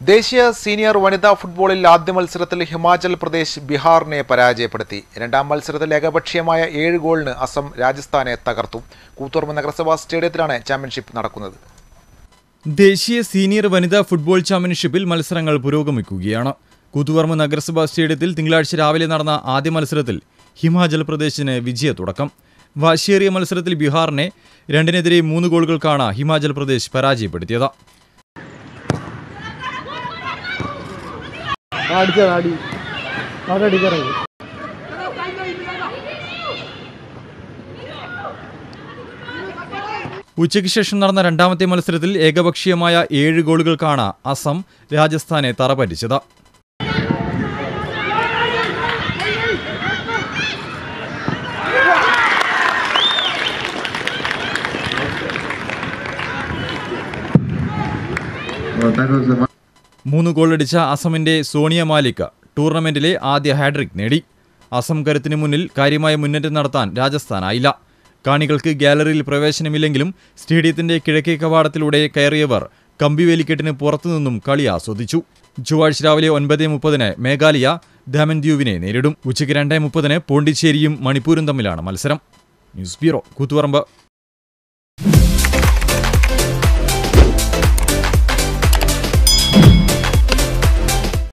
ദേശീയ സീനിയർ വനിതാ ഫുട്ബോളിൽ ആദ്യ മത്സരത്തിൽ ഹിമാചൽ പ്രദേശ് ബീഹാറിനെ പരാജയപ്പെടുത്തി രണ്ടാം മത്സരത്തിൽ ഏകപക്ഷീയമായ ഏഴ് ഗോളിന് അസം രാജസ്ഥാനെ തകർത്തു കൂത്തുറമ്പ് നഗരസഭാ സ്റ്റേഡിയത്തിലാണ് ചാമ്പ്യൻഷിപ്പ് നടക്കുന്നത് ദേശീയ സീനിയർ വനിതാ ഫുട്ബോൾ ചാമ്പ്യൻഷിപ്പിൽ മത്സരങ്ങൾ പുരോഗമിക്കുകയാണ് കൂത്തുപറമ്പ് നഗരസഭാ സ്റ്റേഡിയത്തിൽ തിങ്കളാഴ്ച രാവിലെ നടന്ന ആദ്യ മത്സരത്തിൽ ഹിമാചൽ പ്രദേശിന് വിജയത്തുടക്കം വാശിയേറിയ മത്സരത്തിൽ ബീഹാറിനെ രണ്ടിനെതിരെ മൂന്ന് ഗോളുകൾക്കാണ് ഹിമാചൽ പ്രദേശ് പരാജയപ്പെടുത്തിയത് അടിച്ചാൽ അടി അവിടെ അടിക്കാറത് ഉച്ചയ്ക്ക് ശേഷം നടന്ന രണ്ടാമത്തെ മത്സരത്തിൽ ഏകപക്ഷീയമായ ഏഴ് ഗോളുകൾക്കാണ് അസം രാജസ്ഥാനെ തറപറ്റിച്ചത് മൂന്ന് ഗോളടിച്ച അസമിന്റെ സോണിയ മാലിക് ടൂർണമെന്റിലെ ആദ്യ ഹാഡ്രിക് നേടി അസം കരുത്തിന് മുന്നിൽ കാര്യമായ മുന്നേറ്റം നടത്താൻ രാജസ്ഥാനായില്ല കാണികൾക്ക് ഗാലറിയിൽ പ്രവേശനമില്ലെങ്കിലും സ്റ്റേഡിയത്തിന്റെ കിഴക്കേ കവാടത്തിലൂടെ കയറിയവർ കമ്പിവേലിക്കെട്ടിന് പുറത്തുനിന്നും കളി ആസ്വദിച്ചു ചൊവ്വാഴ്ച രാവിലെ ഒൻപത് മുപ്പതിന് മേഘാലയ ദാമൻദ്യൂവിനെ നേരിടും ഉച്ചയ്ക്ക് രണ്ട് മുപ്പതിന് പോണ്ടിച്ചേരിയും മണിപ്പൂരും തമ്മിലാണ് മത്സരം ന്യൂസ് ബ്യൂറോ കൂത്തുപറമ്പ്